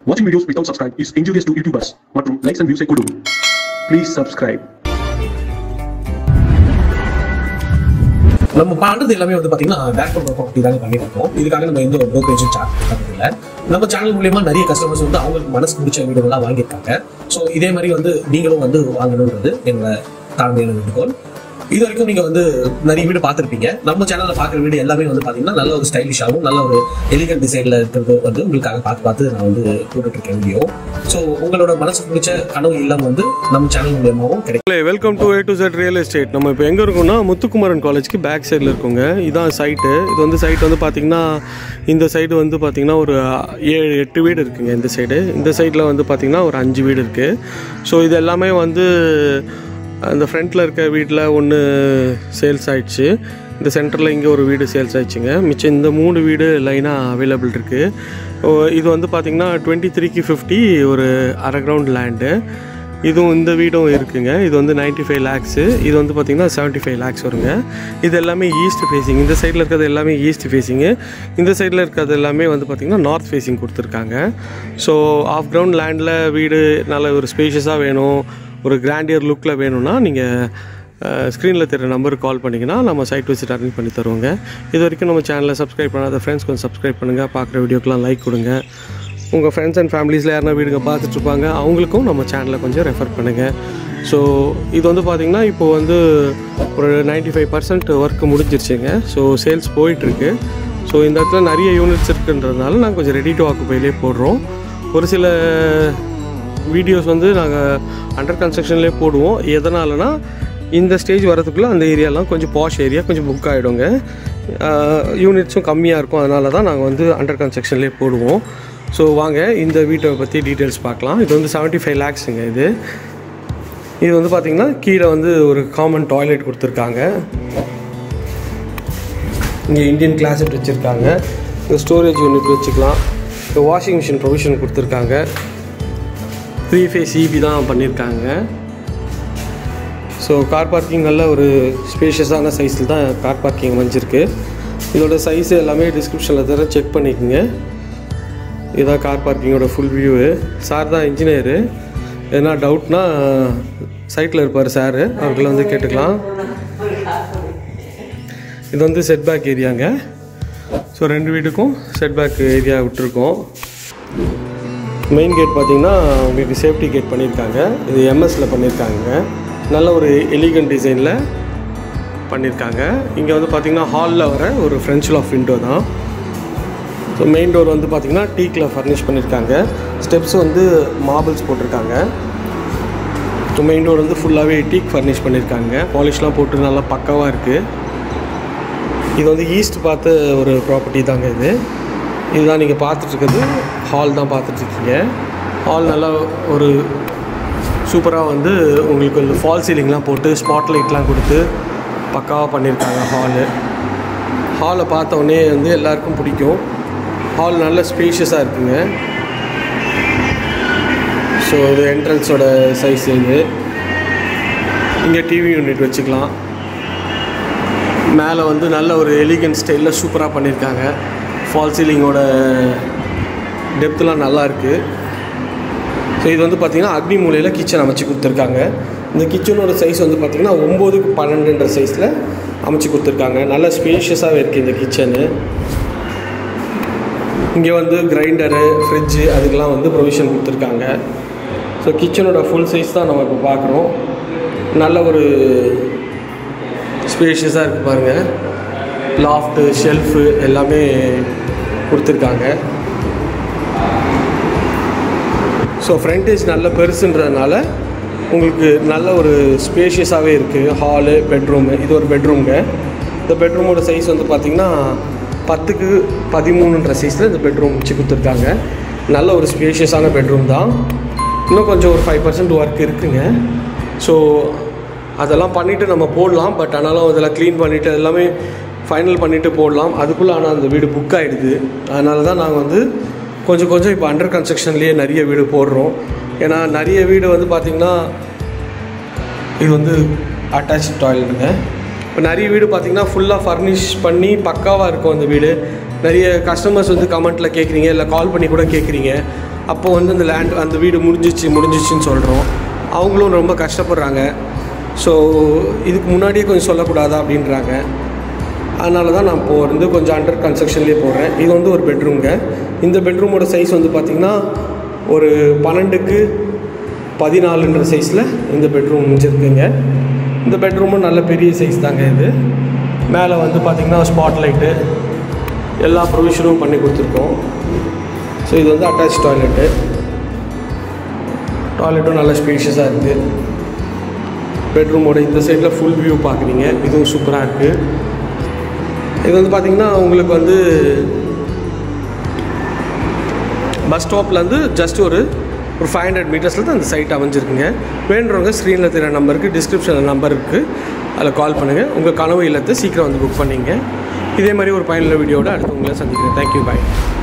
Watching videos without subscribe is injurious to YouTubers மற்றும் likes and views ஐ கொடு Please subscribe. நம்ம பண்றது எல்லாமே வந்து பாத்தீங்கன்னா பேக் ப்ராப்பர்ட்டி தானே பண்ணிட்டு இருக்கோம் இதுக்காக நம்ம எந்த ஒரு ப்ரோக்கரேஜும் சார்ஜ் பண்றது இல்ல நம்ம சேனல் மூலியமா நிறைய கஸ்டமர்ஸ் வந்து அவங்களுக்கு மனசு பிடிச்ச வீடுகள்லாம் வாங்கியிருக்காங்க ஸோ இதே மாதிரி வந்து நீங்களும் வந்து வாங்கணுன்றது என்னோட தாழ்மையான வேண்டுகோள் இது வரைக்கும் நீங்க வந்து நிறைய வீடு பார்த்திருப்பீங்க நம்ம சேனல்ல பாக்குற வீடு எல்லாமே வந்து பாத்தீங்கன்னா நல்ல ஒரு ஸ்டைலிஷாகவும் நல்ல ஒரு எலிகன்ட் டிசைன்ல இருக்கிறது வந்து உங்களுக்காக பார்த்து பார்த்து நான் வந்து போட்டுட்டு இருக்கேன் வீடியோ ஸோ உங்களோட மனசு பிடிச்ச கனவு இல்லம் வந்து நம்ம சேனல் மூலியமாகவும் கிடைக்கும் welcome to A to Z real estate நம்ம இப்போ எங்கே இருக்கோம்னா முத்துக்குமரன் காலேஜ்க்கு பேக் சைடில் இருக்கோங்க இதான் சைட்டு இது வந்து சைட் வந்து பார்த்திங்கன்னா இந்த சைடு வந்து பார்த்திங்கன்னா ஒரு ஏழு எட்டு வீடு இருக்குங்க இந்த சைடு இந்த சைடில் வந்து பார்த்திங்கன்னா ஒரு அஞ்சு வீடு இருக்குது ஸோ இது எல்லாமே வந்து அந்த ஃப்ரண்ட்டில் இருக்க வீட்டில் ஒன்று சேல்ஸ் ஆயிடுச்சு இந்த சென்டரில் இங்கே ஒரு வீடு சேல்ஸ் ஆயிடுச்சுங்க மிச்சம் இந்த மூணு வீடு லைனாக அவைலபிள் இருக்குது இது வந்து பார்த்திங்கன்னா டுவெண்ட்டி த்ரீக்கு ஃபிஃப்டி ஒரு அரை கிரவுண்ட் லேண்டு இதுவும் இந்த வீடும் இருக்குங்க இது வந்து 95 ஃபைவ் லேக்ஸு இது வந்து பார்த்திங்கன்னா செவன்ட்டி ஃபைவ் லேக்ஸ் வருங்க இது எல்லாமே ஈஸ்ட் ஃபேஸிங் இந்த சைடில் இருக்கிறது எல்லாமே ஈஸ்ட் ஃபேஸிங்கு இந்த சைடில் இருக்கிறது எல்லாமே வந்து பார்த்திங்கன்னா நார்த் ஃபேஸிங் கொடுத்துருக்காங்க ஸோ ஆஃப் கிரவுண்ட் லேண்டில் வீடு நல்ல ஒரு ஸ்பேஷியஸாக வேணும் ஒரு கிராண்டியர் லுக்கில் வேணும்னா நீங்கள் ஸ்க்ரீனில் தெரிய நம்பருக்கு கால் பண்ணிங்கன்னா நம்ம சைட் விசிட் அரேஞ்ச் பண்ணி தருவோங்க இது வரைக்கும் நம்ம சேனலை சப்ஸ்கிரைப் பண்ணாத ஃப்ரெண்ட்ஸ் கொஞ்சம் சப்ஸ்கிரைப் பண்ணுங்கள் பார்க்குற வீடியோக்கெலாம் லைக் கொடுங்க உங்கள் ஃப்ரெண்ட்ஸ் அண்ட் ஃபேமிலிஸில் யாருனா வீடுங்க பார்த்துட்ருப்பாங்க அவங்களுக்கும் நம்ம சேனலை கொஞ்சம் ரெஃபர் பண்ணுங்கள் ஸோ இது வந்து பார்த்திங்கன்னா இப்போ வந்து ஒரு 95% ஃபைவ் பர்சன்ட் ஒர்க் முடிஞ்சிருச்சுங்க ஸோ சேல்ஸ் போயிட்டுருக்கு ஸோ இந்த இடத்துல நிறைய யூனிட்ஸ் இருக்குன்றதுனால நாங்கள் கொஞ்சம் ரெடி டு ஆக்குப்பையிலே போடுறோம் ஒரு சில வீடியோஸ் வந்து நாங்கள் அண்டர் கன்ஸ்ட்ரக்ஷன்லேயே போடுவோம் எதனாலனா இந்த ஸ்டேஜ் வரதுக்குள்ளே அந்த ஏரியாலாம் கொஞ்சம் பாஷ் ஏரியா கொஞ்சம் புக் ஆகிடுங்க யூனிட்ஸும் கம்மியாக இருக்கும் அதனால தான் நாங்கள் வந்து அண்டர் கன்ஸ்ட்ரக்ஷன்லேயே போடுவோம் ஸோ வாங்க இந்த வீட்டை பற்றி டீட்டெயில்ஸ் பார்க்கலாம் இது வந்து செவன்ட்டி ஃபைவ் லேக்ஸுங்க இது இது வந்து பார்த்திங்கன்னா கீழே வந்து ஒரு காமன் டாய்லெட் கொடுத்துருக்காங்க இங்கே இந்தியன் கிளாஸட் வச்சுருக்காங்க இந்த ஸ்டோரேஜ் யூனிட் வச்சுக்கலாம் இந்த வாஷிங் மிஷின் ப்ரொவிஷன் கொடுத்துருக்காங்க த்ரீ ஃபேஸ் இபி தான் பண்ணியிருக்காங்க ஸோ கார் பார்க்கிங் நல்ல ஒரு ஸ்பேஷியஸான சைஸில் தான் கார் பார்க்கிங் அமைஞ்சிருக்கு இதோட சைஸ் எல்லாமே டிஸ்கிரிப்ஷனில் தர செக் பண்ணிக்கோங்க இதுதான் கார் பார்க்கிங்கோட ஃபுல் வியூவு சார் தான் இன்ஜினியரு எதனா டவுட்னா சைட்டில் இருப்பார் சார் அவர்களை வந்து கேட்டுக்கலாம் இது வந்து செட்பேக் ஏரியாங்க ஸோ ரெண்டு வீட்டுக்கும் செட்பேக் ஏரியா விட்டுருக்கோம் மெயின் கேட் பார்த்தீங்கன்னா உங்களுக்கு சேஃப்டி கேட் பண்ணியிருக்காங்க இது எம்எஸ்ல பண்ணியிருக்காங்க நல்ல ஒரு எலிகன் டிசைனில் பண்ணியிருக்காங்க இங்கே வந்து பார்த்தீங்கன்னா ஹாலில் வர ஒரு ஃப்ரெஞ்சில் ஆஃப் விண்டோ தான் ஸோ மெயின் டோர் வந்து பார்த்தீங்கன்னா டீக்கில் ஃபர்னிஷ் பண்ணியிருக்காங்க ஸ்டெப்ஸ் வந்து மார்பிள்ஸ் போட்டிருக்காங்க ஸோ மெயின் டோர் வந்து ஃபுல்லாகவே டீக் ஃபர்னிஷ் பண்ணியிருக்காங்க பாலிஷ்லாம் போட்டு நல்லா பக்காவாக இருக்குது இது வந்து ஈஸ்ட் பார்த்த ஒரு ப்ராப்பர்ட்டி தாங்க இது இதுதான் நீங்கள் பார்த்துட்ருக்கிறது ஹால் தான் பார்த்துட்ருக்கீங்க ஹால் நல்லா ஒரு சூப்பராக வந்து உங்களுக்கு இந்த ஃபால் சீலிங்லாம் போட்டு ஸ்பாட் லைட்லாம் கொடுத்து பக்காவாக பண்ணியிருக்காங்க ஹாலு ஹாலை பார்த்த உடனே வந்து எல்லாருக்கும் பிடிக்கும் ஹால் நல்ல ஸ்பேஷியஸாக இருக்குங்க ஸோ இது என்ட்ரன்ஸோட சைஸ் இது இங்கே டிவி யூனிட் வச்சுக்கலாம் மேலே வந்து நல்ல ஒரு எலிகன்ட் ஸ்டைலில் சூப்பராக பண்ணியிருக்காங்க ஃபால் சீலிங்கோட டெப்த்லாம் நல்லா இருக்குது ஸோ இது வந்து பார்த்திங்கன்னா அக்னி மூலையில் கிச்சன் அமைச்சு கொடுத்துருக்காங்க இந்த கிச்சனோட சைஸ் வந்து பார்த்திங்கன்னா ஒம்போதுக்கு பன்னெண்டுன்ற சைஸில் அமைச்சு கொடுத்துருக்காங்க நல்ல ஸ்பேஷியஸாகவே இருக்குது இந்த கிச்சனு இங்கே வந்து கிரைண்டரு ஃப்ரிட்ஜு அதுக்கெலாம் வந்து ப்ரொவிஷன் கொடுத்துருக்காங்க ஸோ கிச்சனோட ஃபுல் சைஸ் தான் நம்ம இப்போ பார்க்குறோம் நல்ல ஒரு ஸ்பேஷியஸாக இருக்குது பாருங்கள் லாஃப்ட்டு ஷெல்ஃபு எல்லாமே கொடுத்துருக்காங்க ஸோ ஃப்ரண்டேஜ் நல்ல பெருசுன்றதுனால உங்களுக்கு நல்ல ஒரு ஸ்பேஷியஸாகவே இருக்குது ஹாலு பெட்ரூமு இது ஒரு பெட்ரூம்ங்க இந்த பெட்ரூமோட சைஸ் வந்து பார்த்திங்கன்னா பத்துக்கு பதிமூணுன்ற சைஸில் இந்த பெட்ரூம் வச்சு கொடுத்துருக்காங்க நல்ல ஒரு ஸ்பேஷியஸான பெட்ரூம் தான் இன்னும் கொஞ்சம் ஒரு ஃபைவ் பர்சன்ட் ஒர்க் இருக்குங்க ஸோ அதெல்லாம் பண்ணிவிட்டு நம்ம போடலாம் பட் ஆனாலும் அதெல்லாம் க்ளீன் பண்ணிவிட்டு எல்லாமே ஃபைனல் பண்ணிவிட்டு போடலாம் அதுக்குள்ளே ஆனால் அந்த வீடு புக் ஆகிடுது அதனால தான் நாங்கள் வந்து கொஞ்சம் கொஞ்சம் இப்போ அண்டர் கன்ஸ்ட்ரக்ஷன்லேயே நிறைய வீடு போடுறோம் ஏன்னா நிறைய வீடு வந்து பார்த்திங்கன்னா இது வந்து அட்டாச் டாய்லெட்டுங்க இப்போ நிறைய வீடு பார்த்திங்கன்னா ஃபுல்லாக ஃபர்னிஷ் பண்ணி பக்காவாக இருக்கும் அந்த வீடு நிறைய கஸ்டமர்ஸ் வந்து கமெண்ட்டில் கேட்குறீங்க இல்லை கால் பண்ணி கூட கேட்குறீங்க அப்போ வந்து அந்த லேண்ட் அந்த வீடு முடிஞ்சிச்சு முடிஞ்சிச்சுன்னு சொல்கிறோம் அவங்களும் ரொம்ப கஷ்டப்படுறாங்க ஸோ இதுக்கு முன்னாடியே கொஞ்சம் சொல்லக்கூடாதா அப்படின்றாங்க அதனால தான் நான் இப்போ வந்து கொஞ்சம் அண்டர் கன்ஸ்ட்ரக்ஷன்லேயே போடுறேன் இது வந்து ஒரு பெட்ரூம்ங்க இந்த பெட்ரூமோட சைஸ் வந்து பார்த்திங்கன்னா ஒரு பன்னெண்டுக்கு பதினாலுன்ற சைஸில் இந்த பெட்ரூம் முடிஞ்சிருக்குங்க இந்த பெட்ரூமும் நல்ல பெரிய சைஸ் தாங்க இது மேலே வந்து பார்த்திங்கன்னா ஸ்பாட் லைட்டு எல்லா ப்ரொவிஷனும் பண்ணி கொடுத்துருக்கோம் ஸோ இது வந்து அட்டாச் டாய்லெட்டு டாய்லெட்டும் நல்ல ஸ்பேஷியஸாக இருக்குது பெட்ரூமோட இந்த சைடில் ஃபுல் வியூ பார்க்குறீங்க இதுவும் சூப்பராக இருக்குது இது வந்து பார்த்திங்கன்னா உங்களுக்கு வந்து பஸ் ஸ்டாப்லேருந்து ஜஸ்ட் ஒரு ஒரு ஃபைவ் ஹண்ட்ரட் மீட்டர்ஸில் தான் அந்த சைட் அமைஞ்சிருக்குங்க வேண்டுறவங்க ஸ்க்ரீனில் தெரிய நம்பருக்கு டிஸ்கிரிப்ஷனில் நம்பர் இருக்குது அதில் கால் பண்ணுங்கள் உங்கள் கனவு இல்லத்தை சீக்கிரம் வந்து புக் பண்ணிங்க இதே மாதிரி ஒரு பயனுள்ள வீடியோட அடுத்து உங்களை சந்திக்கிறேன் தேங்க்யூ பாய்